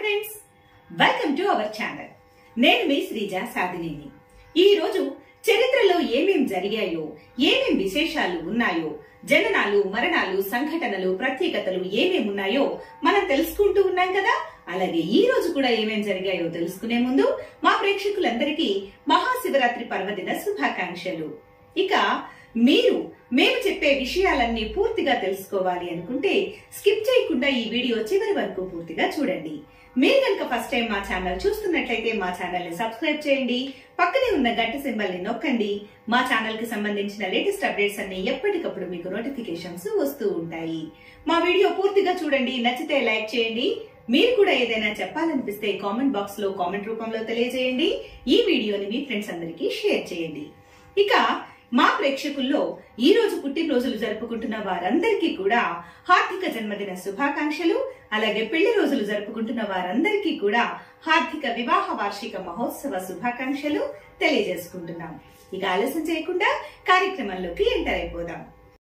friends welcome to our channel నేను మీ శ్రీజ సాధినేని ఈ రోజు చరిత్రలో ఏమేం జరిగాయో ఏమేం విశేషాలు ఉన్నాయో జననాలు మరణాలు సంఘటనలు ప్రత్యేకతలు ఏమేం ఉన్నాయో మనం తెలుసుకుంటూ ఉన్నాం కదా అలాగే ఈ రోజు కూడా ఏమేం జరిగాయో తెలుసుకునే ముందు మా ప్రేక్షకులందరికీ మహాశివరాత్రి పర్వదిన శుభాకాంక్షలు ఇక మీరు మేము చెప్పే విషయాలన్నీ పూర్తిగా తెలుసుకోవాలి అనుకుంటే స్కిప్ చేయకుండా ఈ వీడియో చివరి వరకు పూర్తిగా చూడండి మీరు కనుక ఫస్ట్ టైం మా ఛానల్ చూస్తున్నట్లయితే మా ఛానల్ ని సబ్స్క్రైబ్ చేయండి పక్కనే ఉన్న గంట సింబల్ ని నొక్కండి మా ఛానల్ కి సంబంధించిన లేటెస్ట్ అప్డేట్స్ అన్ని ఎప్పటికప్పుడు మీకు నోటిఫికేషన్స్ వస్తూ ఉంటాయి మా వీడియో పూర్తిగా చూడండి నచ్చితే లైక్ చేయండి మీరు కూడా ఏదైనా చెప్పాలనిపిస్తే కామెంట్ బాక్స్ లో కామెంట్ రూపంలో తెలియజేయండి ఈ వీడియోని మీ ఫ్రెండ్స్ అందరికీ షేర్ చేయండి ఇక మా ప్రేక్షకుల్లో ఈ రోజు పుట్టినరోజులు జరుపుకుంటున్న వారందరికీ కూడా హార్దిక జన్మదిన శుభాకాంక్షలు అలాగే పెళ్లి రోజులు జరుపుకుంటున్న వారందరికీ కూడా హార్దిక వివాహ వార్షిక మహోత్సవ శుభాకాంక్షలు తెలియజేసుకుంటున్నాం ఇక ఆలస్యం చేయకుండా కార్యక్రమంలోకి ఎంటర్ అయిపోదాం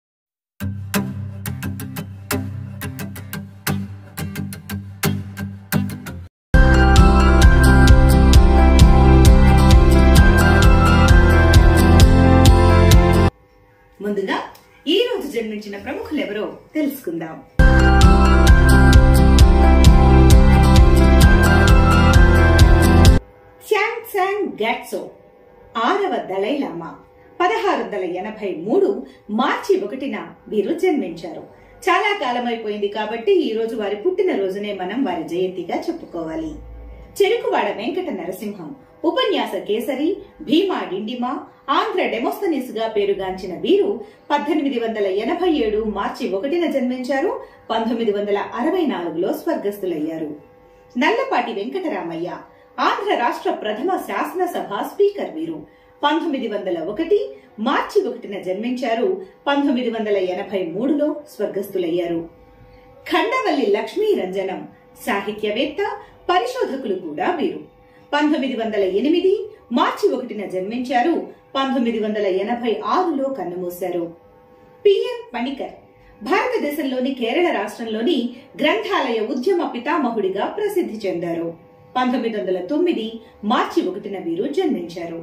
ముందుగా ఈ రోజు జన్మించిన ప్రముఖులెవరో తెలుసుకుందాం శాంగ్ శాంగ్ గ్యాట్సో ఆరవ దలైలామా పదహారు వందల ఎనభై మూడు మార్చి ఒకటిన వీరు జన్మించారు చాలా కాలం అయిపోయింది కాబట్టి ఈ రోజు వారి పుట్టినరోజునే మనం వారి జయంతిగా చెప్పుకోవాలి చెరుకువాడ వెంకట నరసింహం ఉపన్యాస కేసరి భీమా డిండిమా ఆంధ్ర డెమోస్తనీస్ గా పేరుగాంచిన వీరు పద్దెనిమిది వందల ఎనభై ఏడు మార్చి ఒకటిన జన్మించారు పంతొమ్మిది వందల అరవై నాలుగులో స్వర్గస్థులయ్యారు నల్లపాటి వెంకటరామయ్య ఆంధ్ర రాష్ట్ర ప్రథమ శాసనసభ స్పీకర్ వీరు పంతొమ్మిది వందల ఒకటి మార్చి ఒకటిన జన్మించారు పంతొమ్మిది వందల ఎనభై మూడులో స్వర్గస్థులయ్యారు ఖండవల్లి లక్ష్మీ రంజనం సాహిత్యవేత్త పరిశోధకులు కూడా వీరు పంతొమ్మిది వందల ఎనిమిది మార్చి ఒకటిన జన్మించారు పంతొమ్మిది వందల ఎనభై ఆరులో కన్నుమూశారు పిఎన్ పణికర్ భారతదేశంలోని కేరళ రాష్ట్రంలోని గ్రంథాలయ ఉద్యమ పితామహుడిగా ప్రసిద్ధి చెందారు పంతొమ్మిది వందల తొమ్మిది మార్చి ఒకటిన వీరు జన్మించారు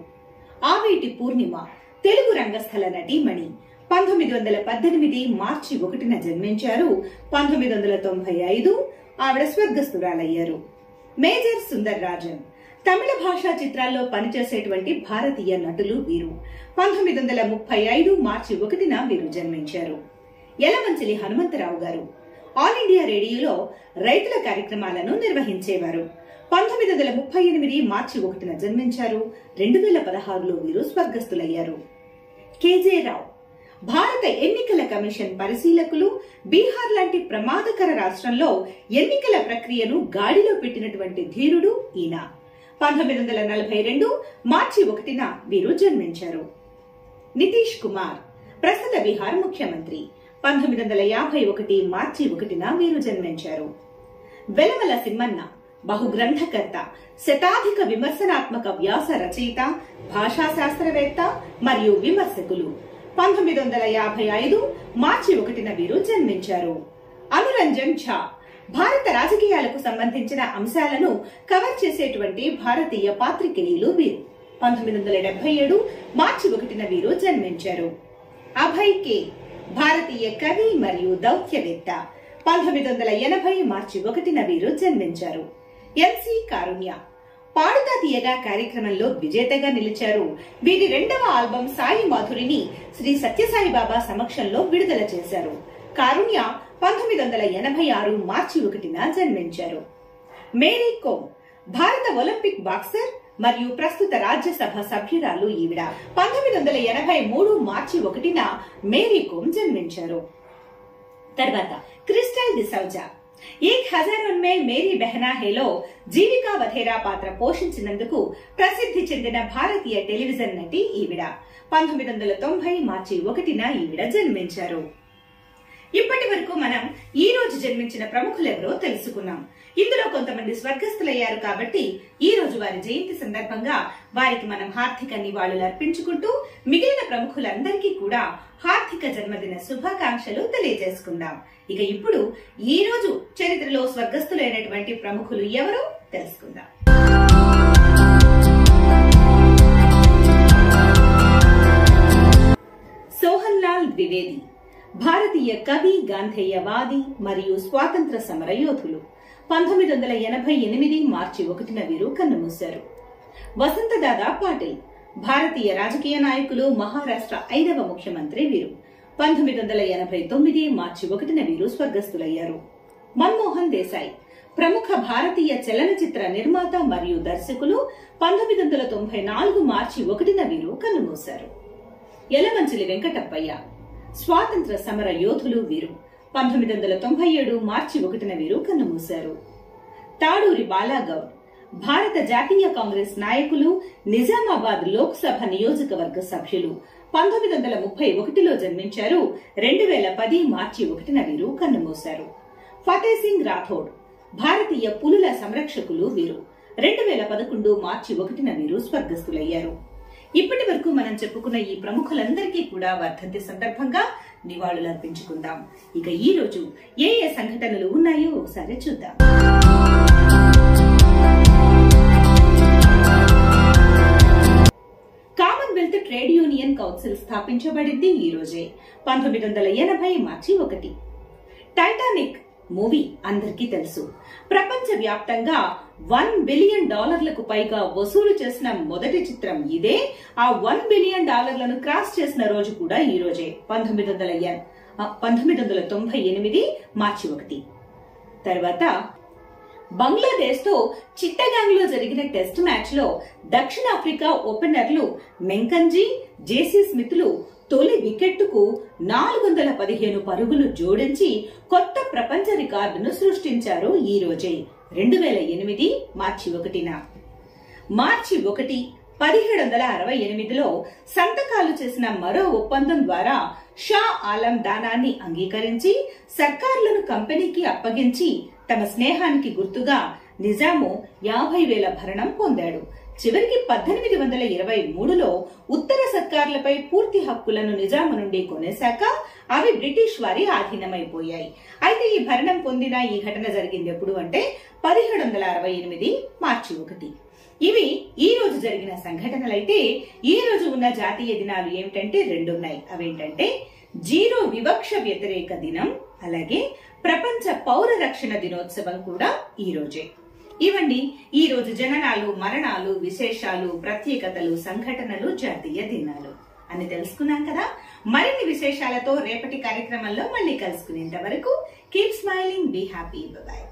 ఆవేటి పూర్ణిమ తెలుగు రంగస్థల నటీమణి పంతొమ్మిది వందల పద్దెనిమిది మార్చి ఒకటిన జన్మించారు పంతొమ్మిది వందల తొంభై ఐదు ఆవిడ స్వర్గస్థురాలయ్యారు మేజర్ సుందర్ రాజన్ తమిళ భాషా చిత్రాల్లో పనిచేసేటువంటి భారతీయ నటులు వీరు పంతొమ్మిది వందల ముప్పై ఐదు మార్చి ఒకటిన వీరు జన్మించారు యలమంచిలి హనుమంతరావు గారు ఆల్ ఇండియా రేడియోలో రైతుల కార్యక్రమాలను నిర్వహించేవారు పంతొమ్మిది వందల ముప్పై ఎనిమిది మార్చి ఒకటిన జన్మించారు రెండు వేల పదహారులో వీరు స్వర్గస్థులయ్యారు కేజే రావు భారత ఎన్నికల కమిషన్ పరిశీలకులు బీహార్ లాంటి ప్రమాదకర రాష్ట్రంలో ఎన్నికల ప్రక్రియను గాడిలో పెట్టినటువంటి ధీరుడు ఈయన పంతొమ్మిది వందల నలభై రెండు మార్చి ఒకటిన వీరు జన్మించారు నితీష్ కుమార్ ప్రస్తుత బీహార్ ముఖ్యమంత్రి పంతొమ్మిది వందల యాభై ఒకటి మార్చి ఒకటిన వీరు జన్మించారు వెలవల సిమ్మన్న బహుగ్రంథకర్త శతాధిక విమర్శనాత్మక వ్యాస రచయిత భాషా శాస్త్రవేత్త మరియు విమర్శకులు పంతొమ్మిది వందల యాభై ఐదు మార్చి ఒకటిన వీరు జన్మించారు అనురంజన్ ఝా భారత రాజకీయాలకు సంబంధించిన అంశాలను కవర్ చేసేటువంటి భారతీయ పాత్రికేయులు వీరు పంతొమ్మిది వందల డెబ్బై ఏడు మార్చి ఒకటిన వీరు జన్మించారు అభయ్ కే భారతీయ కవి మరియు దౌత్యవేత్త పంతొమ్మిది వందల ఎనభై మార్చి ఒకటిన వీరు జన్మించారు ఎన్సి కారుణ్య పాడుతా తీయగా కార్యక్రమంలో విజేతగా నిలిచారు వీరి రెండవ ఆల్బం సాయి మాధురిని శ్రీ సత్యసాయి బాబా సమక్షంలో విడుదల చేశారు కారుణ్య పంతొమ్మిది వందల ఎనభై ఆరు మార్చి ఒకటిన జన్మించారు మేరీ కోమ్ భారత ఒలింపిక్ బాక్సర్ మరియు ప్రస్తుత రాజ్యసభ సభ్యురాలు ఈవిడ పంతొమ్మిది వందల ఎనభై మూడు మార్చి ఒకటిన మేరీ కోమ్ జన్మించారు తర్వాత క్రిస్టల్ డిసౌజా ఏక్ హజార్ ఉన్మే మేరీ బెహనా హేలో జీవికా వధేరా పాత్ర పోషించినందుకు ప్రసిద్ధి చెందిన భారతీయ టెలివిజన్ నటి ఈవిడ పంతొమ్మిది వందల తొంభై మార్చి ఒకటిన ఈవిడ జన్మించారు ఇప్పటి వరకు మనం ఈ రోజు జన్మించిన ప్రముఖులెవరో తెలుసుకున్నాం ఇందులో కొంతమంది స్వర్గస్థులయ్యారు కాబట్టి ఈ రోజు వారి జయంతి సందర్భంగా వారికి మనం హార్దిక నివాళులు అర్పించుకుంటూ మిగిలిన ప్రముఖులందరికీ కూడా హార్దిక జన్మదిన శుభాకాంక్షలు తెలియజేసుకుందాం ఇక ఇప్పుడు ఈ రోజు చరిత్రలో స్వర్గస్థులైనటువంటి ప్రముఖులు ఎవరో తెలుసుకుందాం సోహన్ లాల్ ద్వివేది భారతీయ కవి గాంధేయవాది మరియు స్వాతంత్ర సమర యోధులు పంతొమ్మిది వందల ఎనభై ఎనిమిది మార్చి ఒకటిన వీరు కన్నుమూశారు వసంతదాదా పాటిల్ భారతీయ రాజకీయ నాయకులు మహారాష్ట్ర ఐదవ ముఖ్యమంత్రి వీరు పంతొమ్మిది వందల ఎనభై తొమ్మిది మార్చి ఒకటిన వీరు స్వర్గస్థులయ్యారు మన్మోహన్ దేశాయ్ ప్రముఖ భారతీయ చలనచిత్ర నిర్మాత మరియు దర్శకులు పంతొమ్మిది వందల తొంభై నాలుగు మార్చి ఒకటిన వీరు కన్నుమూశారు యలమంచిలి వెంకటప్పయ్య స్వాతంత్ర సమర యోధులు వీరు పంతొమ్మిది వందల తొంభై ఏడు మార్చి ఒకటిన వీరు కన్నుమూశారు తాడూరి బాలాగౌడ్ భారత జాతీయ కాంగ్రెస్ నాయకులు నిజామాబాద్ లోక్సభ నియోజకవర్గ సభ్యులు పంతొమ్మిది వందల ముప్పై ఒకటిలో జన్మించారు రెండు వేల పది మార్చి ఒకటిన వీరు కన్నుమూశారు ఫతేహ్ సింగ్ రాథోడ్ భారతీయ పులుల సంరక్షకులు వీరు రెండు వేల పదకొండు మార్చి ఒకటిన వీరు స్వర్గస్థులయ్యారు ఇప్పటి వరకు మనం చెప్పుకున్న ఈ ప్రముఖులందరికీ కూడా వర్ధంతి సందర్భంగా నివాళులు అర్పించుకుందాం ఇక ఈ రోజు ఏ ఏ సంఘటనలు ఉన్నాయో ఒకసారి చూద్దాం కామన్వెల్త్ ట్రేడ్ యూనియన్ కౌన్సిల్ స్థాపించబడింది ఈ రోజే పంతొమ్మిది వందల ఎనభై మార్చి ఒకటి టైటానిక్ మూవీ అందరికీ తెలుసు ప్రపంచ వ్యాప్తంగా వన్ బిలియన్ డాలర్లకు పైగా వసూలు చేసిన మొదటి చిత్రం ఇదే ఆ వన్ బిలియన్ డాలర్లను క్రాస్ చేసిన రోజు కూడా ఈ రోజే పంతొమ్మిది వందల ఎన్- ఆ, పంతొమ్మిది వందల తొంభై ఎనిమిది మార్చి ఒకటి తర్వాత బంగ్లాదేశ్ తో చిట్టగాంగ్ లో జరిగిన టెస్ట్ మ్యాచ్ లో దక్షిణాఫ్రికా ఓపెనర్లు మెంకంజీ జేసీ స్మిత్లు తొలి వికెట్టుకు నాలుగు వందల పదిహేను పరుగులు జోడించి కొత్త ప్రపంచ రికార్డును సృష్టించారు ఈ రోజే రెండు వేల ఎనిమిది మార్చి ఒకటిన మార్చి ఒకటి పదిహేడు వందల అరవై ఎనిమిదిలో సంతకాలు చేసిన మరో ఒప్పందం ద్వారా షా ఆలం దానాన్ని అంగీకరించి సర్కార్లను కంపెనీకి అప్పగించి తమ స్నేహానికి గుర్తుగా నిజాము యాభై వేల భరణం పొందాడు చివరికి పద్దెనిమిది వందల ఇరవై మూడులో ఉత్తర సర్కార్లపై పూర్తి హక్కులను నిజాము నుండి కొనేశాక అవి బ్రిటిష్ వారి ఆధీనమైపోయాయి అయితే ఈ భరణం పొందిన ఈ ఘటన జరిగింది ఎప్పుడు అంటే పదిహేడు వందల అరవై ఎనిమిది మార్చి ఒకటి ఇవి ఈ రోజు జరిగిన సంఘటనలైతే ఈ రోజు ఉన్న జాతీయ దినాలు ఏమిటంటే రెండు ఉన్నాయి అవేంటంటే జీరో వివక్ష వ్యతిరేక దినం అలాగే ప్రపంచ పౌర రక్షణ దినోత్సవం కూడా ఈ రోజే ఇవండి ఈ రోజు జననాలు మరణాలు విశేషాలు ప్రత్యేకతలు సంఘటనలు జాతీయ దినాలు అని తెలుసుకున్నాం కదా మరిన్ని విశేషాలతో రేపటి కార్యక్రమంలో మళ్ళీ కలుసుకునేంత వరకు keep smiling be happy bye